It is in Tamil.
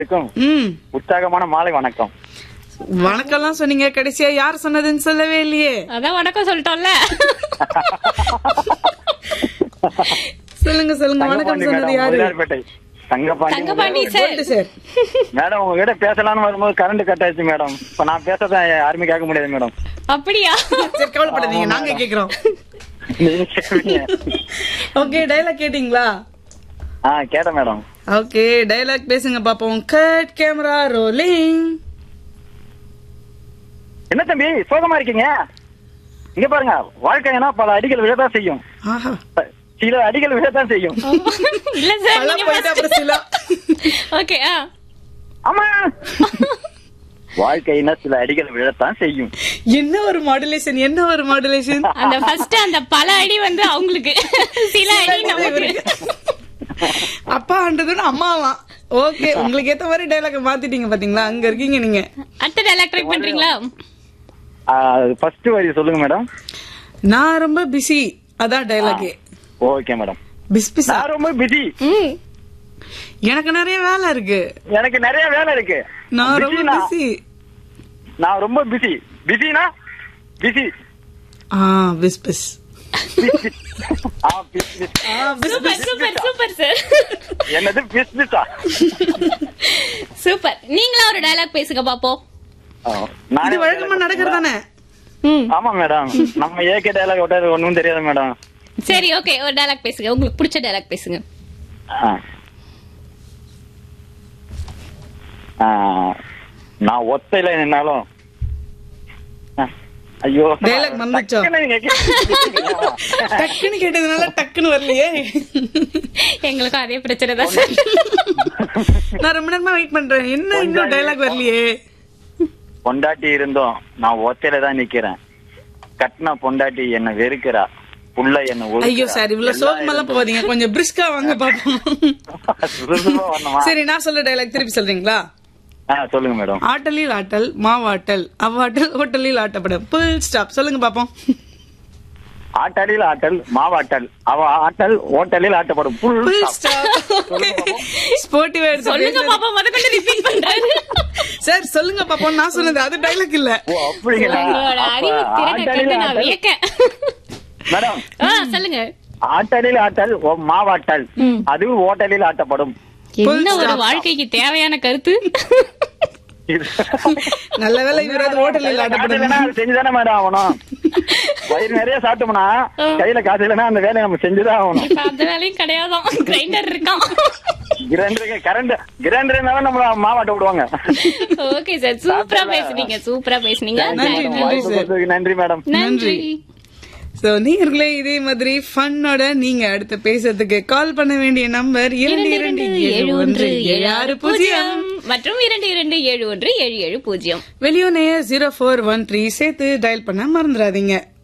இருக்கும் ம் உற்சாகமான மாலை வணக்கம் வணக்கம்லாம் சொன்னீங்க கடைசியா யார் சொன்னதுன்னு சொல்லவே இல்லையே அதான் வணக்கம் சொல்லிட்டோம்ல சொல்லுங்க சொல்லுங்க வணக்கம் தங்கபாண்டி சொன்னது மேடம் யாரு முதலியார்பேட்டை தங்கபாண்டி தங்கபாண்டி சார் சொல்லுங்க சார் மேடம் உங்ககிட்ட பேசலாம்னு வரும்போது கரண்ட் கட் ஆயிடுச்சு மேடம் இப்ப நான் பேசதான் யாருமே கேட்க முடியாது மேடம் அப்படியா சரி கவலைப்படாதீங்க நாங்க கேக்குறோம் நீங்க கேக்குறீங்க. ஓகே டயலாக் கேட்டிங்களா ஆ கேட்டேன் மேடம் ஓகே டயலாக் பேசுங்க பாப்போம் கட் கேமரா ரோலிங் என்ன தம்பி சோகமா இருக்கீங்க இங்க பாருங்க வாழ்க்கைனா பல அடிகள் விழதான் செய்யும் ஆஹா சில அடிகள் விழதான் செய்யும் இல்ல சார் பல போயிட்டு அப்புறம் சிலா ஓகே ஆ ஆமா வாழ்க்கைனா சில அடிகள் விழத்தான் செய்யும் என்ன ஒரு மாடுலேஷன் என்ன ஒரு மாடுலேஷன் அந்த ஃபர்ஸ்ட் அந்த பல அடி வந்து அவங்களுக்கு சில அடி நமக்கு அப்பான்றதுன்னு அம்மாவா ஓகே உங்களுக்கு ஏத்த மாதிரி டைலாக் மாத்திட்டீங்க பாத்தீங்களா அங்க இருக்கீங்க நீங்க அடுத்த டைலாக் ட்ரை பண்றீங்களா ஃபர்ஸ்ட் வரி சொல்லுங்க மேடம் நான் ரொம்ப பிஸி அதான் டைலாக்கே ஓகே மேடம் பிஸ் பிஸா நான் ரொம்ப பிஸி ம் எனக்கு நிறைய வேலை இருக்கு எனக்கு நிறைய வேலை இருக்கு நான் ரொம்ப Busy-னா? பிஸி நான் ரொம்ப பிஸி பிஸினா பிஸி ஆ பிஸ் பிஸ் ஆ பிஸ் பிஸ் ஆ பிஸ் சூப்பர் சூப்பர் சூப்பர் சார் என்னது பிஸ் பிஸா சூப்பர் நீங்களா ஒரு டைலாக் பேசுங்க பாப்போம் நானே இது வழக்கமா நடக்கிறது தானே ம் ஆமா மேடம் நம்ம ஏகே டயலாக் விட்டது ஒண்ணும் தெரியாது மேடம் சரி ஓகே ஒரு டைலாக் பேசுங்க உங்களுக்கு பிடிச்ச டைலாக் பேசுங்க ஆ. ஆ, நான் ஒத்தையில நின்னாலும் ஆ, ஐயோ Dialogue மறந்துச்சோ? டக்குன்னு நீங்க கேட்டீங்க. டக்குன்னு கேட்டதுனால டக்குன்னு வரலையே எங்களுக்கும் அதே பிரச்சனை தான் சார் நான் ரொம்ப நேரமா வெயிட் பண்றேன் என்ன இன்னும் டைலாக் வரலையே பொண்டாட்டி இருந்தோம் நான் ஒத்தையில தான் நிக்கிறேன் கட்டின பொண்டாட்டி என்ன வெறுக்கிறா புள்ள என்ன ஒதுக்குறா. ஐயோ சார் இவ்வளவு சோகமெல்லாம் போவாதீங்க கொஞ்சம் பிரிஸ்கா வாங்க பாப்போம் சுறுசுறுப்பா வரணுமா? சரி நான் சொல்ற டைலாக் திருப்பி சொல்றீங்களா ஆ, சொல்லுங்க மேடம் ஆட்டலில் ஆட்டல் மாவாட்டல் அவ்வாட்டல் ஹோட்டலில் ஆட்டப்படும் புல் ஸ்டாப் சொல்லுங்க பாப்போம் ஆட்டலில் ஆட்டல் மாவாட்டல் அவ ஆட்டல் ஓட்டலில் ஆட்டப்படும் புல் புல் ஸ்டாப். ஸ்டாப் ஸ்போர்ட்டிவா சொல்லுங்க பாப்பா முத கொண்டு ரிப்பீட் பண்றாரு சார் சொல்லுங்க பாப்போம் நான் சொன்னது அது டைலாக் இல்ல ஓ அப்படிங்களா உங்களோட அப்ப அறிவு திறனை ஆட்டலில் கண்டு நான் ஆட்டல் வியக்கேன் மேடம் ஆ சொல்லுங்க ஆட்டலில் ஆட்டல் ஓ, மாவாட்டல் ம். அது ஓட்டலில் ஆட்டப்படும் என்ன ஒரு வாழ்க்கைக்கு தேவையான கருத்து இது- நல்ல வேளை இவராது ஹோட்டலில் காசு ஆட்டப்படும் இல்லைன்னா அது செஞ்சுதானே மேடம் ஆகணும் வயிறு நிறைய சாப்பிட்டோம்னா கையில காசு இல்லைன்னா அந்த வேலையை நம்ம செஞ்சுதான் ஆகணும் இப்ப அந்த வேலையும் கிடையாதான் கிரைண்டர் இருக்கான் கிரைண்டருக்கு கரண்ட் கிரைண்டர் இருந்தாலும் நம்ம மாவாட்ட விடுவாங்க ஓகே சார் சூப்பரா பேசுனீங்க சூப்பரா பேசுனீங்க நன்றி, நன்றி. வாய்ப்பு கொடுத்ததுக்கு நன்றி மேடம் நன்றி சோ நீங்களே இதே மாதிரி ஃபன்னோட நீங்க அடுத்து பேசுறதுக்கு கால் பண்ண வேண்டிய நம்பர் இரண்டு இரண்டு இரண்டு இரண்டு ஏழு ஒன்று ஏழு ஆறு பூஜ்ஜியம் மற்றும் இரண்டு இரண்டு ஏழு ஒன்று ஏழு ஏழு பூஜ்ஜியம் வெளியூனைய ஜீரோ ஃபோர் ஒன் த்ரீ சேர்த்து டயல் பண்ண மறந்துடாதீங்க